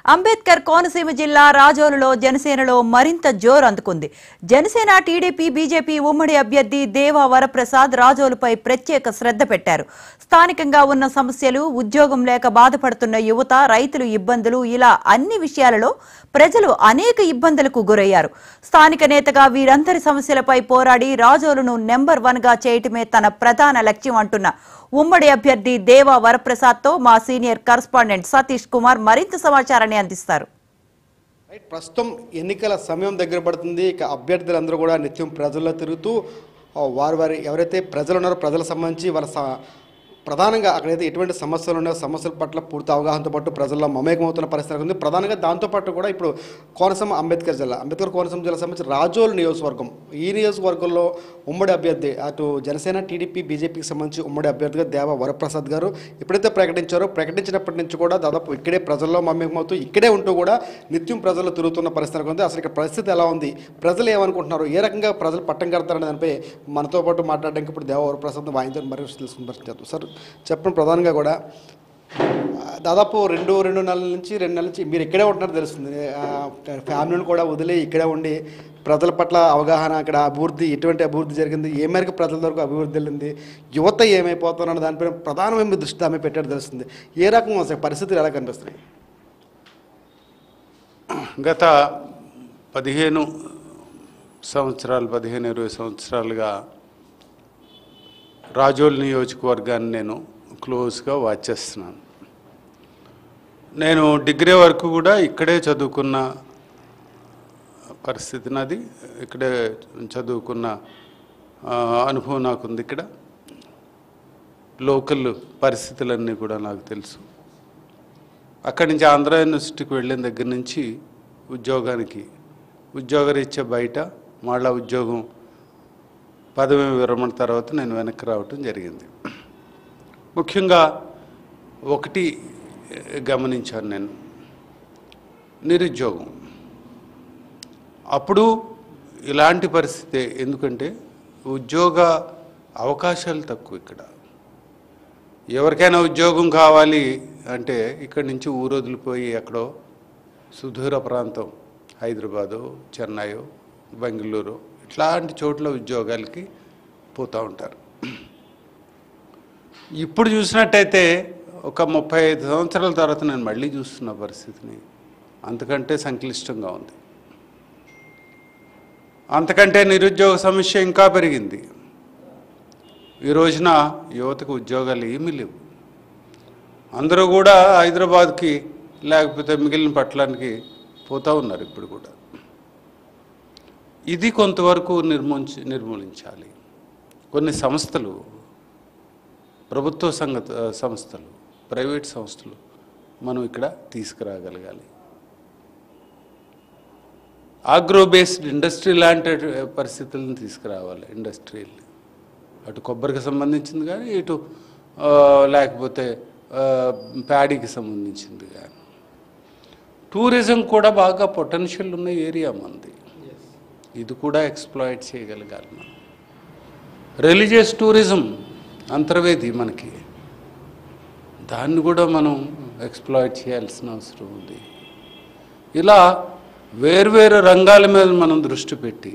అంబేద్కర్ కోనసీమ జిల్లా రాజోలులో జనసేనలో మరింత జోరు అందుకుంది జనసేన టీడీపీ బీజేపీ ఉమ్మడి అభ్యర్థి దేవా వరప్రసాద్ రాజోలుపై ప్రత్యేక శ్రద్ధ పెట్టారు స్థానికంగా ఉన్న సమస్యలు ఉద్యోగం లేక బాధపడుతున్న యువత రైతులు ఇబ్బందులు ఇలా అన్ని విషయాలలో ప్రజలు అనేక ఇబ్బందులకు గురయ్యారు స్థానిక నేతగా వీరందరి సమస్యలపై పోరాడి రాజోలును నెంబర్ వన్ గా చేయటమే తన ప్రధాన లక్ష్యం అంటున్న ఉమ్మడి అభ్యర్థి దేవా వరప్రసాద్తో మా సీనియర్ కరస్పాండెంట్ సతీష్ కుమార్ మరింత సమాచారాన్ని అందిస్తారు రైట్ ప్రస్తుతం ఎన్నికల సమయం దగ్గర పడుతుంది ఇక అభ్యర్థులందరూ కూడా నిత్యం ప్రజల్లో తిరుగుతూ ఆ, వారి వారి ఎవరైతే ప్రజలు ఉన్నారో ప్రజలకు సంబంధించి వాళ్ళ స- ప్రధానంగా అక్కడైతే ఎటువంటి సమస్యలు ఉన్నాయో సమస్యల పట్ల పూర్తి అవగాహనతో పాటు ప్రజల్లో మమేకమవుతున్న పరిస్థితి ఉంది ప్రధానంగా దాంతోపాటు కూడా ఇప్పుడు కోనసీమ అంబేద్కర్ జిల్లా అంబేద్కర్ కోనసీమ జిల్లా సంబంధించి రాజోల్ నియోజకవర్గం ఈ నియోజకవర్గంలో ఉమ్మడి అభ్యర్థి అటు జనసేన టీడీపీ బీజేపీకి సంబంధించి ఉమ్మడి అభ్యర్థిగా దేవ వరప్రసాద్ గారు ఎప్పుడైతే ప్రకటించారో ప్రకటించినప్పటి నుంచి కూడా దాదాపు ఇక్కడే ప్రజల్లో మమేకమవుతూ ఇక్కడే ఉంటూ కూడా నిత్యం ప్రజలు తిరుగుతున్న పరిస్థితి ఉంది అసలు ఇక్కడ పరిస్థితి ఎలా ఉంది ప్రజలు ఏమనుకుంటున్నారు ఏ రకంగా ప్రజలు పట్టం కడతారనే దానిపై మనతో పాటు మాట్లాడడానికి ఇప్పుడు దేవ వరప్రసాద్ వాయించారు మరి తెలుసుకుని పరిస్థితి సార్ చెప్పండి ప్రధానంగా కూడా ఆ, దాదాపు రెండు రెండు నెలల నుంచి రెండు నెలల నుంచి మీరు ఇక్కడే ఉంటున్నారు తెలుస్తుంది ఆ, ఫ్యామిలీని కూడా వదిలి ఇక్కడే ఉండి ప్రజల పట్ల అవగాహన అక్కడ అభివృద్ధి ఎటువంటి అభివృద్ధి జరిగింది ఏ మేరకు ప్రజల వరకు అభివృద్ధి వెళ్ళింది యువత ఏమైపోతున్నారు దానిపైన ప్రధానమైన మీ దృష్టి ఆమె పెట్టాడు తెలుస్తుంది ఏ రకంగా అసలు పరిస్థితులు ఎలా కనిపిస్తున్నాయి గత పదిహేను సంవత్సరాలు పదిహేను ఇరవై సంవత్సరాలుగా రాజోల్ నియోజకవర్గాన్ని నేను క్లోజ్గా వాచ్ చేస్తున్నాను నేను డిగ్రీ వరకు కూడా ఇక్కడే చదువుకున్న పరిస్థితి నాది ఇక్కడే చదువుకున్న ఆ, అనుభవం నాకుంది ఇక్కడ లోకల్ పరిస్థితులన్నీ కూడా నాకు తెలుసు అక్కడి నుంచి ఆంధ్ర యూనివర్సిటీకి వెళ్ళిన దగ్గర నుంచి ఉద్యోగానికి ఉద్యోగరీత్యా బయట మళ్ళా ఉద్యోగం పదవి విరమణ తర్వాత నేను వెనక్కి రావటం జరిగింది ముఖ్యంగా ఒకటి గమనించాను నేను నిరుద్యోగం అప్పుడు ఇలాంటి పరిస్థితే ఎందుకంటే ఉద్యోగ అవకాశాలు తక్కువ ఇక్కడ ఎవరికైనా ఉద్యోగం కావాలి అంటే ఇక్కడి నుంచి ఊరు వదిలిపోయి ఎక్కడో సుదూర ప్రాంతం హైదరాబాదు చెన్నైయో బెంగళూరు ఇట్లాంటి చోట్ల ఉద్యోగాలకి పోతూ ఉంటారు ఇప్పుడు చూసినట్టయితే ఒక ముప్పై ఐదు సంవత్సరాల తర్వాత నేను మళ్ళీ చూస్తున్న పరిస్థితిని అంతకంటే సంక్లిష్టంగా ఉంది అంతకంటే నిరుద్యోగ సమస్య ఇంకా పెరిగింది ఈ రోజున యువతకు ఉద్యోగాలు ఏమీ లేవు అందరూ కూడా హైదరాబాద్కి లేకపోతే మిగిలిన పట్టణానికి పోతూ ఉన్నారు ఇప్పుడు కూడా ఇది కొంతవరకు నిర్మూలించి నిర్మూలించాలి కొన్ని సంస్థలు ప్రభుత్వ సంఘ సంస్థలు ప్రైవేట్ సంస్థలు మనం ఇక్కడ తీసుకురాగలగాలి ఆగ్రో బేస్డ్ ఇండస్ట్రీ లాంటి పరిస్థితులను తీసుకురావాలి ఇండస్ట్రీలు అటు కొబ్బరికి సంబంధించింది కానీ ఇటు ఆ, లేకపోతే ఆ, ప్యాడీకి సంబంధించింది కానీ టూరిజం కూడా బాగా పొటెన్షియల్ ఉన్న ఏరియా మనది ఇది కూడా ఎక్స్ప్లాయిట్ చేయగలగాలి మనం రిలీజియస్ టూరిజం అంతర్వేది మనకి దాన్ని కూడా మనం ఎక్స్ప్లాయిట్ చేయాల్సిన అవసరం ఉంది ఇలా వేర్వేరు రంగాల మీద మనం దృష్టి పెట్టి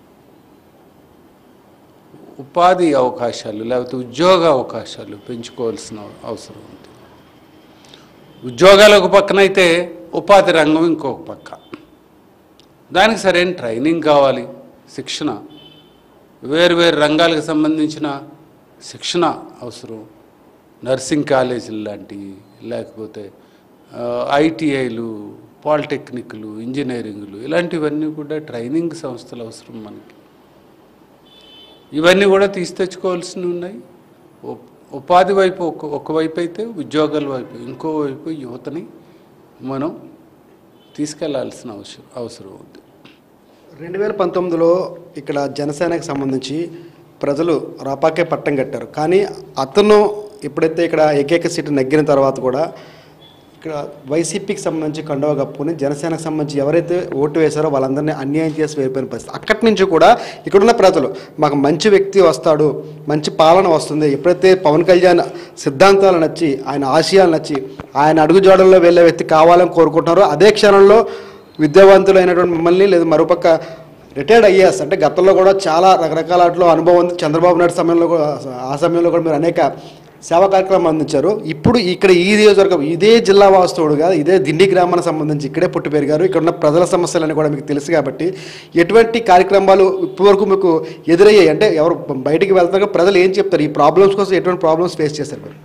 ఉపాధి అవకాశాలు లేకపోతే ఉద్యోగ అవకాశాలు పెంచుకోవాల్సిన అవసరం ఉంది ఉద్యోగాలు ఒక పక్కనైతే ఉపాధి రంగం ఇంకొక పక్క దానికి సరైన ట్రైనింగ్ కావాలి శిక్షణ వేరు వేరు రంగాలకు సంబంధించిన శిక్షణ అవసరం నర్సింగ్ కాలేజీలు లాంటివి లేకపోతే ఐటీఐలు పాలిటెక్నిక్లు ఇంజనీరింగ్లు ఇలాంటివన్నీ కూడా ట్రైనింగ్ సంస్థలు అవసరం మనకి ఇవన్నీ కూడా తీసి తెచ్చుకోవాల్సినవి ఉన్నాయి ఉప్- ఉపాధి వైపు ఒక ఒకవైపు అయితే ఉద్యోగాల వైపు ఇంకో వైపు యువతని మనం తీసుకెళ్లాల్సిన అవసరం అవసరం ఉంది రెండు వేల పంతొమ్మిదిలో ఇక్కడ జనసేనకి సంబంధించి ప్రజలు రాపాకే పట్టం కట్టారు కానీ అతను ఎప్పుడైతే ఇక్కడ ఏకైక సీటు నగ్గిన తర్వాత కూడా ఇక్కడ వైసీపీకి సంబంధించి కండవ కప్పుకొని జనసేనకు సంబంధించి ఎవరైతే ఓటు వేశారో వాళ్ళందరినీ అన్యాయం చేసి వెళ్ళిపోయిన పరిస్థితి అక్కడి నుంచి కూడా ఇక్కడున్న ప్రజలు మాకు మంచి వ్యక్తి వస్తాడు మంచి పాలన వస్తుంది ఎప్పుడైతే పవన్ కళ్యాణ్ సిద్ధాంతాలు నచ్చి ఆయన ఆశయాలు నచ్చి ఆయన అడుగుజాడల్లో వెళ్ళే వ్యక్తి కావాలని కోరుకుంటున్నారో అదే క్షణంలో విద్యావంతులైనటువంటి మిమ్మల్ని లేదా మరోపక్క రిటైర్డ్ అయ్యాస్ అంటే గతంలో కూడా చాలా రకరకాల వాటిలో అనుభవం ఉంది చంద్రబాబు నాయుడు సమయంలో కూడా ఆ సమయంలో కూడా మీరు అనేక సేవా కార్యక్రమం అందించారు ఇప్పుడు ఇక్కడ ఈ నియోజకవర్గం ఇదే జిల్లా వాస్తవుడుగా ఇదే దిండి గ్రామానికి సంబంధించి ఇక్కడే పుట్టి పెరిగారు ఇక్కడ ఉన్న ప్రజల సమస్యలన్నీ కూడా మీకు తెలుసు కాబట్టి ఎటువంటి కార్యక్రమాలు ఇప్పటివరకు మీకు ఎదురయ్యాయి అంటే ఎవరు బయటికి వెళ్తారు ప్రజలు ఏం చెప్తారు ఈ ప్రాబ్లమ్స్ కోసం ఎటువంటి ప్రాబ్లమ్స్ ఫేస్ చేశారు మీరు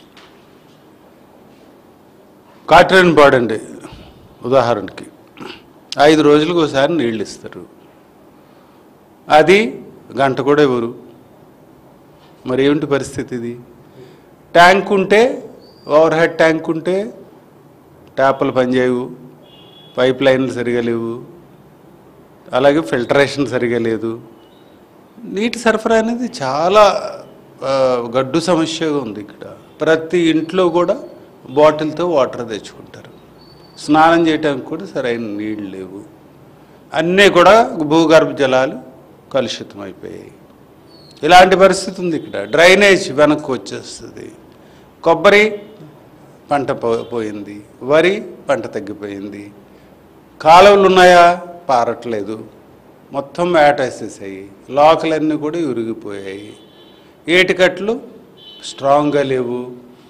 కాట్రేన్ పాడండి ఉదాహరణకి ఐదు రోజులకు ఒకసారి నీళ్ళు ఇస్తారు అది గంట కూడా ఇవ్వరు మరి ఏమిటి పరిస్థితి ఇది ట్యాంక్ ఉంటే ఓవర్ హెడ్ ట్యాంక్ ఉంటే ట్యాపులు పనిచేయవు పైప్ లైన్లు సరిగా లేవు అలాగే ఫిల్టరేషన్ సరిగా లేదు నీటి సరఫరా అనేది చాలా ఆ, గడ్డు సమస్యగా ఉంది ఇక్కడ ప్రతి ఇంట్లో కూడా బాటిల్తో వాటర్ తెచ్చుకుంటారు స్నానం చేయడానికి కూడా సరైన నీళ్ళు లేవు అన్నీ కూడా భూగర్భ జలాలు కలుషితం అయిపోయాయి ఇలాంటి పరిస్థితి ఉంది ఇక్కడ డ్రైనేజ్ వెనక్కి వచ్చేస్తుంది కొబ్బరి పంట పో- పోయింది వరి పంట తగ్గిపోయింది కాలువలు ఉన్నాయా పారట్లేదు మొత్తం వేటేసేసాయి లోకలన్నీ కూడా ఉరిగిపోయాయి ఏటికట్లు స్ట్రాంగ్గా లేవు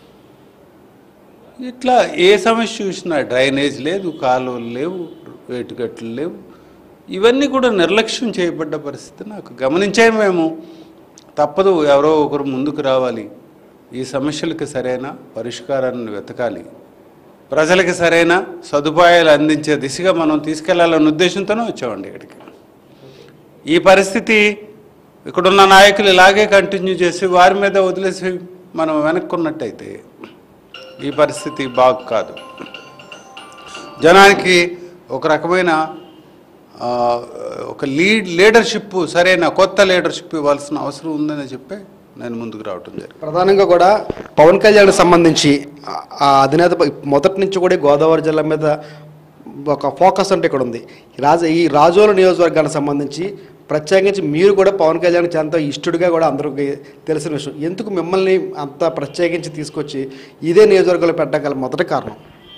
ఇట్లా ఏ సమస్య చూసినా డ్రైనేజ్ లేదు కాలువలు లేవు ఏటికట్లు లేవు ఇవన్నీ కూడా నిర్లక్ష్యం చేయబడ్డ పరిస్థితి నాకు గమనించే మేము తప్పదు ఎవరో ఒకరు ముందుకు రావాలి ఈ సమస్యలకు సరైన పరిష్కారాన్ని వెతకాలి ప్రజలకు సరైన సదుపాయాలు అందించే దిశగా మనం తీసుకెళ్లాలన్న ఉద్దేశంతోనే వచ్చామండి ఇక్కడికి ఈ పరిస్థితి ఇక్కడున్న నాయకులు ఇలాగే కంటిన్యూ చేసి వారి మీద వదిలేసి మనం వెనక్కున్నట్టయితే ఈ పరిస్థితి బాగు కాదు జనానికి ఒక రకమైన ఆ, ఒక లీడ్ లీడర్షిప్ సరైన కొత్త లీడర్షిప్ ఇవ్వాల్సిన అవసరం ఉందని చెప్పి నేను ముందుకు రావటం జరిగింది ప్రధానంగా కూడా పవన్ కళ్యాణ్ సంబంధించి ఆ- ఆ అధినేత ప- మొదటి నుంచి కూడా ఈ గోదావరి జిల్లా మీద ఒక ఫోకస్ అంటే ఇక్కడ ఉంది రాజ ఈ రాజోల నియోజకవర్గానికి సంబంధించి ప్రత్యేకించి మీరు కూడా పవన్ కళ్యాణ్ ఎంతో ఇష్టడుగా కూడా అందరికీ తెలిసిన విషయం ఎందుకు మిమ్మల్ని అంత ప్రత్యేకించి తీసుకొచ్చి ఇదే నియోజకవర్గంలో పెట్టడం గల మొదటి కారణం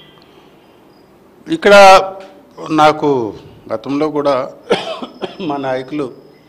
ఇక్కడ నాకు గతంలో కూడా మా నాయకులు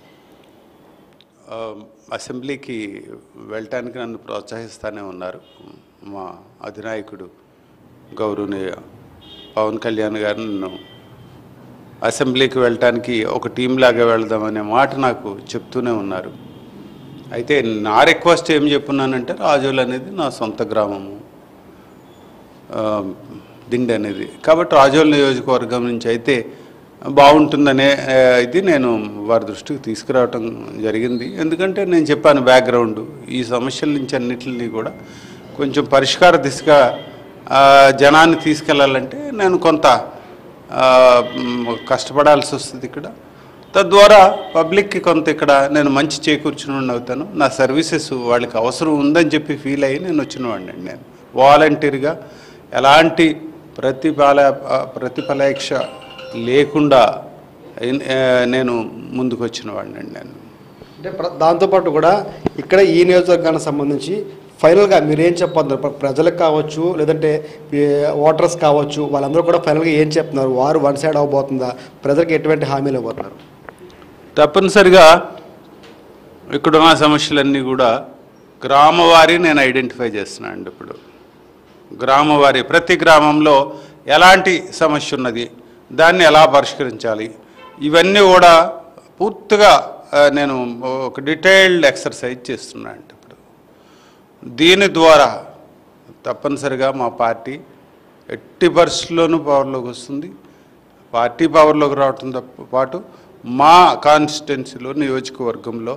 ఆ, అసెంబ్లీకి వెళ్ళటానికి నన్ను ప్రోత్సహిస్తూనే ఉన్నారు మా అధినాయకుడు గౌరవనీయ పవన్ కళ్యాణ్ గారు నన్ను అసెంబ్లీకి వెళ్ళటానికి ఒక టీం లాగా వెళ్దామనే మాట నాకు చెప్తూనే ఉన్నారు అయితే నా రిక్వెస్ట్ ఏం చెప్పున్నానంటే రాజోలు అనేది నా సొంత గ్రామము ఆ, దిండి అనేది కాబట్టి రాజోల్ నియోజకవర్గం నుంచి అయితే బాగుంటుందనే ఆ, ఇది నేను వారి దృష్టికి తీసుకురావటం జరిగింది ఎందుకంటే నేను చెప్పాను బ్యాక్గ్రౌండ్ ఈ సమస్యల నుంచి అన్నిటిని కూడా కొంచెం పరిష్కార దిశగా ఆ, జనాన్ని తీసుకెళ్లాలంటే నేను కొంత ఆ, మ్, కష్టపడాల్సి వస్తుంది ఇక్కడ తద్వారా పబ్లిక్కి కొంత ఇక్కడ నేను మంచి చేకూర్చుని అవుతాను నా సర్వీసెస్ వాళ్ళకి అవసరం ఉందని చెప్పి ఫీల్ అయ్యి నేను వచ్చిన వాడిని నేను వాలంటీర్గా ఎలాంటి ప్రతిఫల ప్రతిఫలేక్ష లేకుండా ఇన్- ఆ, నేను ముందుకు వచ్చిన వాడిని నేను అంటే ప్ర- దాంతోపాటు కూడా ఇక్కడ ఈ నియోజకవర్గానికి సంబంధించి ఫైనల్గా మీరు ఏం చెప్పొద్దు ప్ర- ప్రజలకు కావచ్చు లేదంటే ఈ ఓటర్స్ కావచ్చు వాళ్ళందరూ కూడా ఫైనల్గా ఏం చెప్తున్నారు వారు వన్ సైడ్ అవ్వబోతుందా ప్రజలకు ఎటువంటి హామీలు ఇవ్వబోతున్నారు తప్పనిసరిగా ఇక్కడున్న సమస్యలన్నీ కూడా గ్రామవారి నేను ఐడెంటిఫై చేస్తున్నాను అండి ఇప్పుడు గ్రామవారి ప్రతి గ్రామంలో ఎలాంటి సమస్య ఉన్నది దాన్ని ఎలా పరిష్కరించాలి ఇవన్నీ కూడా పూర్తిగా ఆ, నేను ఒక డీటెయిల్డ్ ఎక్సర్సైజ్ చేస్తున్నాను అండి ఇప్పుడు దీని ద్వారా తప్పనిసరిగా మా పార్టీ ఎట్టి పరిస్థితుల్లోనూ పవర్లోకి వస్తుంది పార్టీ పవర్లోకి రావడంతో పాటు మా కాన్స్టిట్యున్సీలో నియోజకవర్గంలో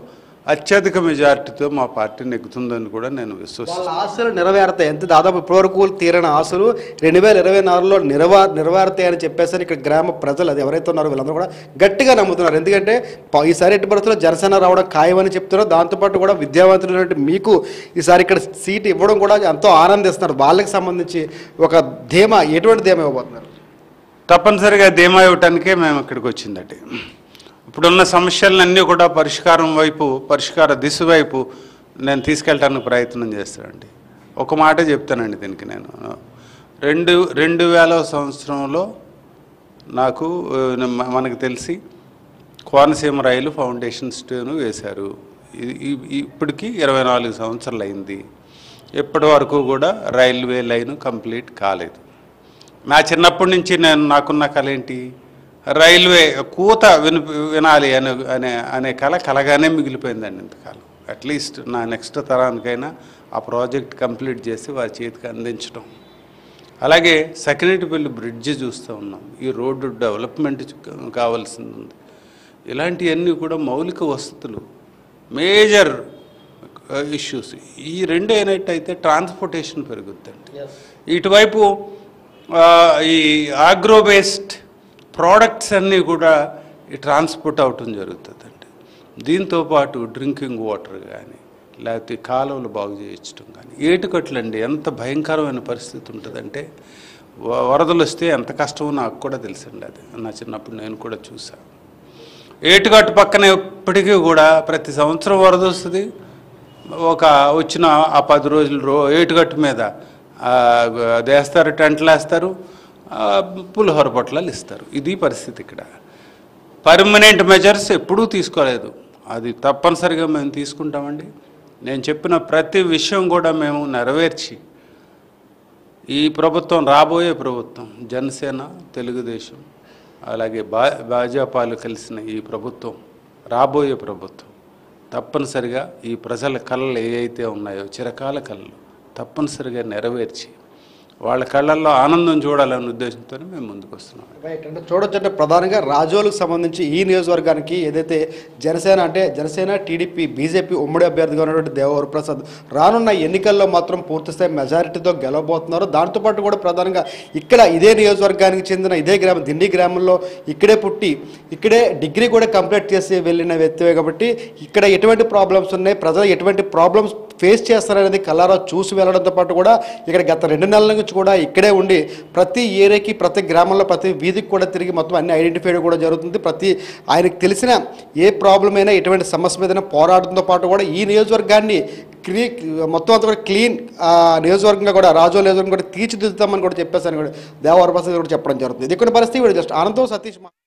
అత్యధిక మెజారిటీతో మా పార్టీ నెగ్గుతుందని కూడా నేను విశ్వసిస్తున్నాను వాళ్ళ ఆశలు నెరవేరుతాయి ఎంత దాదాపు ఇప్పటివరకు తీరని ఆశలు రెండు వేల ఇరవై నాలుగులో నెరవా నెరవేరుతాయి అని చెప్పేసరి ఇక్కడ గ్రామ ప్రజలు అది ఎవరైతే ఉన్నారో వీళ్ళందరూ కూడా గట్టిగా నమ్ముతున్నారు ఎందుకంటే ప- ఈసారి ఎట్టి పరిస్థితుల్లో జనసేన రావడం ఖాయమని చెప్తున్నారు దాంతోపాటు కూడా విద్యావంతులైనటువంటి మీకు ఈసారి ఇక్కడ సీట్ ఇవ్వడం కూడా ఎంతో ఆనందిస్తున్నారు వాళ్ళకి సంబంధించి ఒక ధీమా ఎటువంటి ధీమా ఇవ్వబోతున్నారు తప్పనిసరిగా ధీమా ఇవ్వటానికే మేము ఇక్కడికి వచ్చిందండి ఇప్పుడున్న సమస్యలన్నీ కూడా పరిష్కారం వైపు పరిష్కార దిశ వైపు నేను తీసుకెళ్ళటానికి ప్రయత్నం చేస్తానండి ఒక మాట చెప్తానండి దీనికి నేను రెండు రెండు వేల సంవత్సరంలో నాకు ఆ, మ- మనకు తెలిసి కోనసీమ రైలు ఫౌండేషన్ స్టోన్ వేశారు ఇది- ఈ- ఇప్పటికి ఇరవై నాలుగు సంవత్సరాలు అయింది ఇప్పటి వరకు కూడా రైల్వే లైన్ కంప్లీట్ కాలేదు నా చిన్నప్పటి నుంచి నేను నాకున్న కళ ఏంటి రైల్వే కూత విని వినాలి అనే అనే అనే కళ కలగానే మిగిలిపోయిందండి ఇంతకాలం అట్లీస్ట్ నా నెక్స్ట్ తరానికైనా ఆ ప్రాజెక్ట్ కంప్లీట్ చేసి వారి చేతికి అందించడం అలాగే సెకండరీపల్లి బ్రిడ్జి చూస్తూ ఉన్నాం ఈ రోడ్డు డెవలప్మెంట్ చు- కావాల్సింది ఉంది ఇలాంటివన్నీ కూడా మౌలిక వసతులు మేజర్ ఇష్యూస్ ఈ రెండు అయినట్టయితే ట్రాన్స్పోర్టేషన్ పెరుగుద్దండి ఇటువైపు ఆ, ఈ ఆగ్రో బేస్డ్ ప్రోడక్ట్స్ అన్నీ కూడా ఈ ట్రాన్స్పోర్ట్ అవటం జరుగుతుందండి దీంతో పాటు డ్రింకింగ్ వాటర్ కానీ లేకపోతే కాలువలు బాగు చేయించడం కానీ ఏటుకట్లండి ఎంత భయంకరమైన పరిస్థితి ఉంటుందంటే వ- వరదలు వస్తే ఎంత కష్టమో నాకు కూడా తెలుసండి అది నా చిన్నప్పుడు నేను కూడా చూసాను ఏటుగట్టు పక్కన ఎప్పటికీ కూడా ప్రతి సంవత్సరం వరద వస్తుంది ఒక వచ్చిన ఆ పది రోజులు రో ఏటుగట్టు మీద ఆ, అది వేస్తారు టెంట్లు వేస్తారు ఆ, పులిహోర పొట్లాలు ఇస్తారు ఇది పరిస్థితి ఇక్కడ పర్మనెంట్ మెజర్స్ ఎప్పుడూ తీసుకోలేదు అది తప్పనిసరిగా మేము తీసుకుంటామండి నేను చెప్పిన ప్రతి విషయం కూడా మేము నెరవేర్చి ఈ ప్రభుత్వం రాబోయే ప్రభుత్వం జనసేన తెలుగుదేశం అలాగే బా భాజపాలు కలిసిన ఈ ప్రభుత్వం రాబోయే ప్రభుత్వం తప్పనిసరిగా ఈ ప్రజల కళలు ఏవైతే ఉన్నాయో చిరకాల కళలు తప్పనిసరిగా నెరవేర్చి వాళ్ళ కళ్ళల్లో ఆనందం చూడాలనే ఉద్దేశంతో మేము ముందుకు వస్తున్నాం రైట్ అంటే చూడొచ్చు అంటే ప్రధానంగా రాజోలకు సంబంధించి ఈ నియోజకవర్గానికి ఏదైతే జనసేన అంటే జనసేన టీడీపీ బీజేపీ ఉమ్మడి అభ్యర్థిగా ఉన్నటువంటి దేవవర ప్రసాద్ రానున్న ఎన్నికల్లో మాత్రం పూర్తిస్థాయి మెజారిటీతో గెలవబోతున్నారు దాంతోపాటు కూడా ప్రధానంగా ఇక్కడ ఇదే నియోజకవర్గానికి చెందిన ఇదే గ్రామం దిండి గ్రామంలో ఇక్కడే పుట్టి ఇక్కడే డిగ్రీ కూడా కంప్లీట్ చేసి వెళ్ళిన వ్యక్తివే కాబట్టి ఇక్కడ ఎటువంటి ప్రాబ్లమ్స్ ఉన్నాయి ప్రజలు ఎటువంటి ప్రాబ్లమ్స్ ఫేస్ చేస్తారనేది కల్లారా చూసి వెళ్ళడంతో పాటు కూడా ఇక్కడ గత రెండు నెలల నుంచి కూడా ఇక్కడే ఉండి ప్రతి ఏరియాకి ప్రతి గ్రామంలో ప్రతి వీధికి కూడా తిరిగి మొత్తం అన్ని ఐడెంటిఫై కూడా జరుగుతుంది ప్రతి ఆయనకు తెలిసిన ఏ ప్రాబ్లం అయినా ఎటువంటి సమస్య మీద పోరాడంతో పాటు కూడా ఈ నియోజకవర్గాన్ని క్లీ మొత్తం అంతా కూడా క్లీన్ నియోజకవర్గంగా కూడా రాజో నియోజకవర్గం కూడా తీర్చిదిద్దుతామని కూడా చెప్పేసి అని కూడా దేవవర ప్రసాద్ కూడా చెప్పడం జరుగుతుంది ఇది కొన్ని పరిస్థితి కూడా జస్ట్ ఆనందం సతీష్ మా-